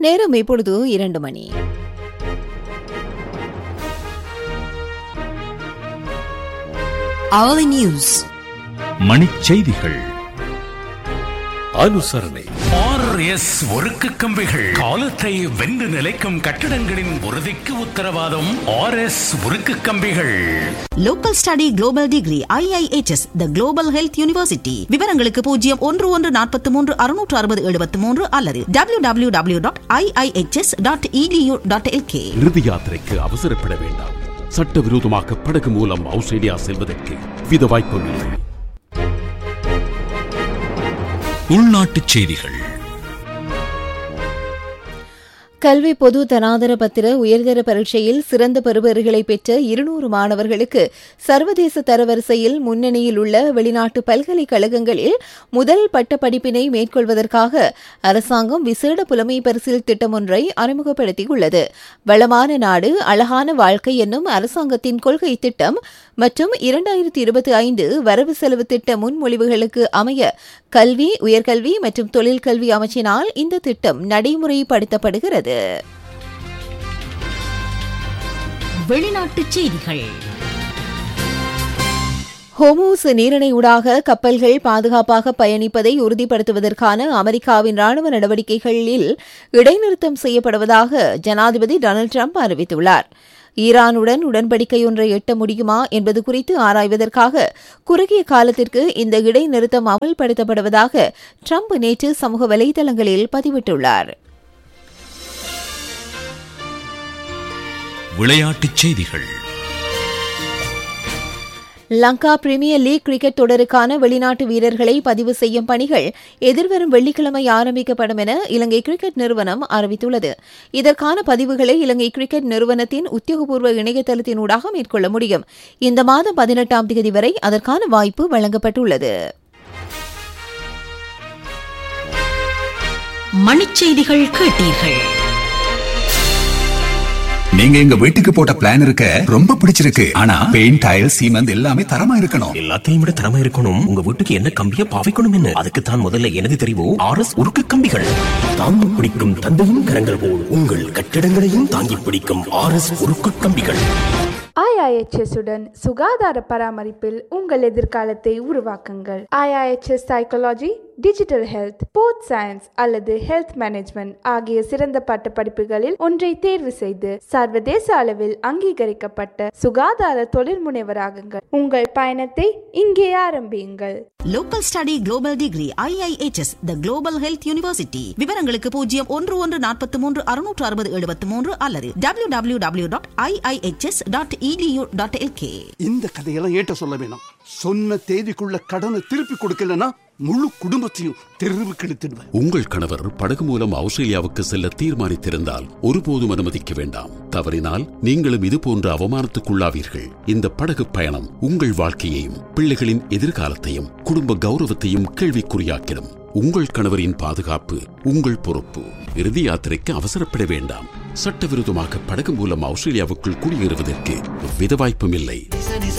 நேரம் இப்பொழுது இரண்டு மணி hourly news மணிச் செய்திகள் அனுசரணை ஆர்எஸ் ஒருக்கு கம்பிகள் காலத்தை வென்று நிலைக்கும் கட்டடங்களின் உறுதிக்கு உத்தரவாதம் ஆர்எஸ் உருக்கு கம்பிகள் local study global degree IIHS the global health university விவரங்களுக்கு பூஜ்ஜியம் ஒன்று ஒன்று நாற்பத்தி மூன்று அறுநூற்று அறுபது எழுபத்தி மூன்று அல்லது www.iihs.edu.lk இறுதி யாத்திரைக்கு அவசரப்பட வேண்டாம் சட்டவிரோதமாக படகு மூலம் ஆஸ்திரேலியா செல்வதற்கு வித வாய்ப்பும் இல்லை உள்நாட்டுச் செய்திகள் கல்வி பொது தனாதர பத்திர உயர்தர பரீட்சையில் சிறந்த பெறுபேறுகளை பெற்ற இருநூறு மாணவர்களுக்கு சர்வதேச தரவரிசையில் முன்னணியில் உள்ள வெளிநாட்டு பல்கலைக்கழகங்களில் முதல் பட்ட படிப்பினை மேற்கொள்வதற்காக அரசாங்கம் விசேட புலமை பரிசில் திட்டம் ஒன்றை அறிமுகப்படுத்தியுள்ளது வளமான நாடு அழகான வாழ்க்கை என்னும் அரசாங்கத்தின் கொள்கை திட்டம் மற்றும் இரண்டாயிரத்தி இருபத்தி ஐந்து வரவு செலவு திட்ட முன்மொழிவுகளுக்கு அமைய கல்வி உயர்கல்வி மற்றும் தொழில் கல்வி அமைச்சினால் இந்த திட்டம் நடைமுறைப்படுத்தப்படுகிறது வெளிநாட்டுச் செய்திகள் ஹோமூஸ் நீரிணை ஊடாக கப்பல்கள் பாதுகாப்பாக பயணிப்பதை உறுதிப்படுத்துவதற்கான அமெரிக்காவின் ராணுவ நடவடிக்கைகளில் இடைநிறுத்தம் செய்யப்படுவதாக ஜனாதிபதி டொனால்டு ட்ரம்ப் அறிவித்துள்ளார் ஈரானுடன் உடன்படிக்கை ஒன்றை எட்ட முடியுமா என்பது குறித்து ஆராய்வதற்காக குறுகிய காலத்திற்கு இந்த இடைநிறுத்தம் அமல்படுத்தப்படுவதாக ட்ரம்ப் நேற்று சமூக வலைதளங்களில் பதிவிட்டுள்ளார் விளையாட்டுச் செய்திகள் லங்கா பிரீமியர் லீக் கிரிக்கெட் தொடருக்கான வெளிநாட்டு வீரர்களை பதிவு செய்யும் பணிகள் எதிர்வரும் வெள்ளிக்கிழமை ஆரம்பிக்கப்படும் என இலங்கை கிரிக்கெட் நிறுவனம் அறிவித்துள்ளது இதற்கான பதிவுகளை இலங்கை கிரிக்கெட் நிறுவனத்தின் உத்தியோகபூர்வ இணையதளத்தினூடாக மேற்கொள்ள முடியும் இந்த மாதம் பதினெட்டாம் தேதி வரை அதற்கான வாய்ப்பு வழங்கப்பட்டுள்ளது மணிச்செய்திகள் கேட்டீர்கள் நீங்க எங்க வீட்டுக்கு போட்ட பிளான் இருக்க ரொம்ப பிடிச்சிருக்கு ஆனா பெயிண்ட் டைல் சீமெண்ட் எல்லாமே தரமா இருக்கணும் எல்லாத்தையும் விட திறமை இருக்கணும் உங்க வீட்டுக்கு என்ன கம்பிய பாவிக்கணும் என்ன அதுக்கு தான் முதல்ல எனது தெரிவு ஆர் எஸ் உருக்கு கம்பிகள் தாங்கி பிடிக்கும் தந்தையின் கரங்கள் போல் உங்கள் கட்டிடங்களையும் தாங்கி பிடிக்கும் ஆர் எஸ் உருக்கு கம்பிகள் IIHS உடன் சுகாதார பராமரிப்பில் உங்கள் எதிர்காலத்தை உருவாக்குங்கள் IIHS psychology digital health sports science அல்லது ஹெல்த் மேனேஜ்மெண்ட் ஆகிய சிறந்த பட்ட படிப்புகளில் ஒன்றை தேர்வு செய்து சர்வதேச அளவில் அங்கீகரிக்கப்பட்ட சுகாதார தொழில் முனைவராகுங்கள் உங்கள் பயணத்தை இங்கே ஆரம்பியுங்கள் local study global degree IIHS the global health university விவரங்களுக்கு பூஜ்ஜியம் ஒன்று ஒன்று நாற்பத்தி மூன்று அறுநூற்று அறுபது எழுபத்தி மூன்று அல்லது www.iihs.edu.lk இந்த கதையெல்லாம் ஏட்ட சொல்ல வேணாம் சொன்ன தேதிக்குள்ள கடனை திருப்பி கொடுக்கலன்னா முழு குடும்பத்தையும் தெருவுக்கு இழுத்துடுவேன் உங்கள் கணவர் படகு மூலம் ஆஸ்திரேலியாவுக்கு செல்ல தீர்மானித்திருந்தால் ஒருபோதும் அனுமதிக்க வேண்டாம் தவறினால் நீங்களும் இது போன்ற அவமானத்துக்குள்ளாவீர்கள் இந்த படகு பயணம் உங்கள் வாழ்க்கையையும் பிள்ளைகளின் எதிர்காலத்தையும் குடும்ப கௌரவத்தையும் கேள்விக்குறியாக்கிடும் உங்கள் கணவரின் பாதுகாப்பு உங்கள் பொறுப்பு இறுதி யாத்திரைக்கு அவசரப்பட வேண்டாம் சட்டவிரோதமாக படகு மூலம் ஆஸ்திரேலியாவுக்குள் குடியேறுவதற்கு எவ்வித வாய்ப்பும் இல்லை